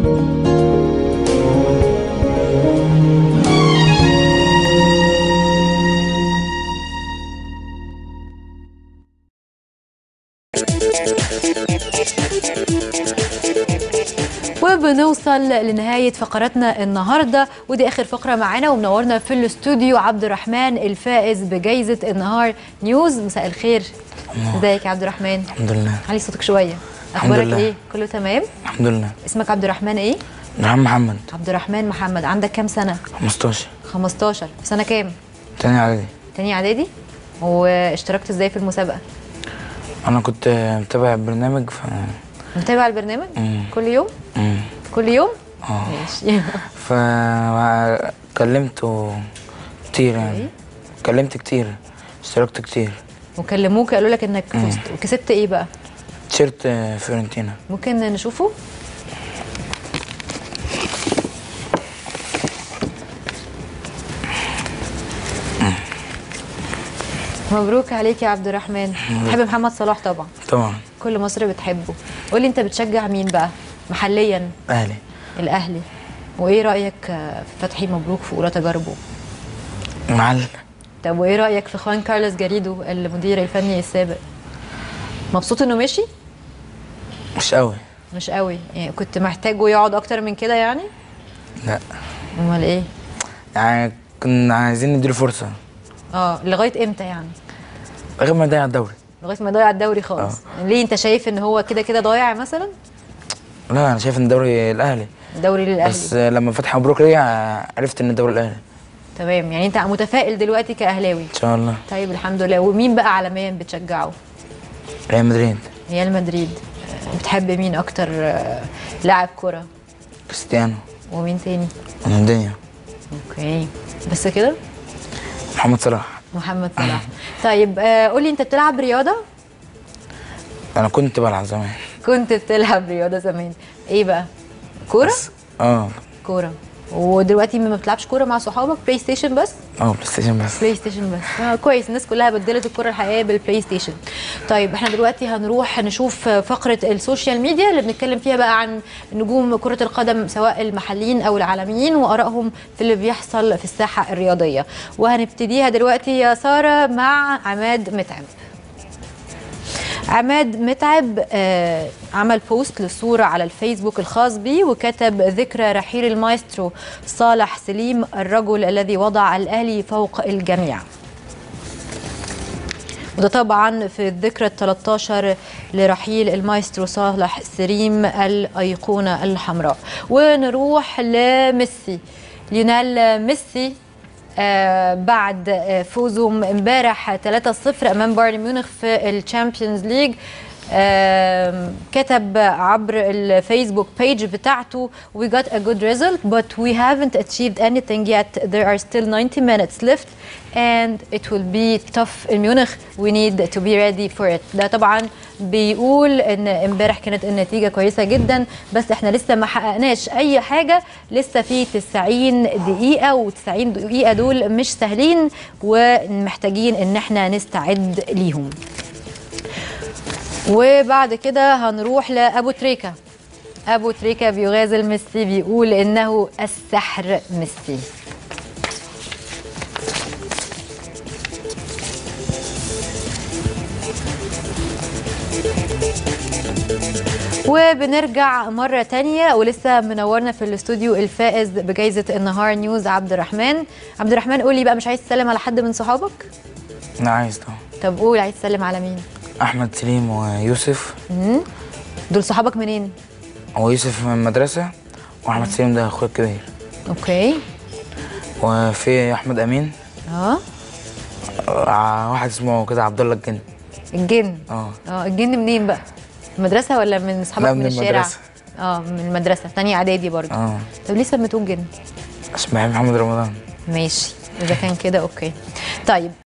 وبنوصل لنهاية فقراتنا النهاردة ودي آخر فقرة معانا ومنورنا في الاستوديو عبد الرحمن الفائز بجائزة النهار نيوز مساء الخير ازيك يا عبد الرحمن الحمد لله علي صوتك شوية الحمد أخبارك لله. إيه كله تمام الحمد لله اسمك عبد الرحمن إيه نعم محمد عبد الرحمن محمد عندك كام سنة 15 15 في سنة كام تاني اعدادي تاني إعدادي واشتركت إزاي في المسابقة انا كنت متابع البرنامج ف متابع البرنامج مم. كل يوم مم. كل يوم اه ماشي فكلمته كتير يعني كلمت كتير اشتركت كتير وكلموك قالوا لك انك فزت وكسبت ايه بقى تيشيرت فيورنتينا ممكن نشوفه مبروك عليك يا عبد الرحمن بحب محمد صلاح طبعا طبعا كل مصر بتحبه قولي انت بتشجع مين بقى محليا اهلي الاهلي وايه رايك في فتحي مبروك في اولى تجاربه معلم طب وايه رايك في خوان كارلوس جاريدو المدير الفني السابق مبسوط انه مشي مش قوي مش قوي يعني كنت محتاجه يقعد اكتر من كده يعني لا امال ايه يعني كنا عايزين نديله فرصه اه لغايه امتى يعني غير ما يضيع الدوري لغايه ما يضيع الدوري خالص ليه انت شايف ان هو كده كده ضايع مثلا لا انا شايف ان الدوري الاهلي الدوري للاهلي بس لما فتحي مبروك رجع عرفت ان الدوري الاهلي تمام يعني انت متفائل دلوقتي كاهلاوي ان شاء الله طيب الحمد لله ومين بقى عالميا بتشجعه ريال مدريد ريال مدريد آه، بتحب مين اكتر آه، لاعب كره كريستيانو ومين تاني رونالدينيو اوكي بس كده محمد صلاح محمد صلاح طيب آه، قولي انت بتلعب رياضه انا كنت بلعب زمان كنت بتلعب رياضه زمان ايه بقى كوره بس اه كوره ودلوقتي ما بتلعبش كوره مع صحابك بلاي ستيشن بس اه بلاي ستيشن بس بلاي ستيشن بس آه كويس الناس كلها بدلت الكره الحقيقيه بالبلاي ستيشن طيب احنا دلوقتي هنروح نشوف فقره السوشيال ميديا اللي بنتكلم فيها بقى عن نجوم كره القدم سواء المحليين او العالميين وارائهم في اللي بيحصل في الساحه الرياضيه وهنبتديها دلوقتي يا ساره مع عماد متعب عماد متعب آه عمل بوست للصورة على الفيسبوك الخاص بيه وكتب ذكرى رحيل المايسترو صالح سليم الرجل الذي وضع الأهلي فوق الجميع وده طبعا في الذكرى ال 13 لرحيل المايسترو صالح سليم الأيقونة الحمراء ونروح لميسي ليونيل ميسي آه بعد آه فوزهم امبارح 3-0 امام بايرن ميونخ في الشامبيونز ليج آه كتب عبر الفيسبوك بيج بتاعته we got a good result but we haven't achieved anything yet there are still 90 minutes left and it will be tough in Munich we need to be ready for it ده طبعا بيقول ان امبارح كانت النتيجه كويسه جدا بس احنا لسه ما حققناش اي حاجه لسه في 90 دقيقه و90 دقيقه دول مش سهلين ومحتاجين ان احنا نستعد ليهم وبعد كده هنروح لابو تريكه ابو تريكه بيغازل ميسي بيقول انه السحر ميسي وبنرجع مرة تانية ولسه منورنا في الاستوديو الفائز بجائزة النهار نيوز عبد الرحمن عبد الرحمن قولي بقى مش عايز تسلم على حد من صحابك؟ انا عايز طبعا طب قول عايز تسلم على مين؟ احمد سليم ويوسف مم؟ دول صحابك منين؟ ويوسف من المدرسه واحمد سليم ده اخويا الكبير اوكي وفي احمد امين اه آه، واحد اسمه كده عبد الله الجن الجن اه اه الجن منين بقى؟ المدرسة ولا من اصحابك لا، من, من الشارع؟ المدرسة. اه من المدرسة تانية اعدادي برضه اه طب ليه سميتوه الجن؟ اسمه محمد رمضان ماشي اذا كان كده اوكي طيب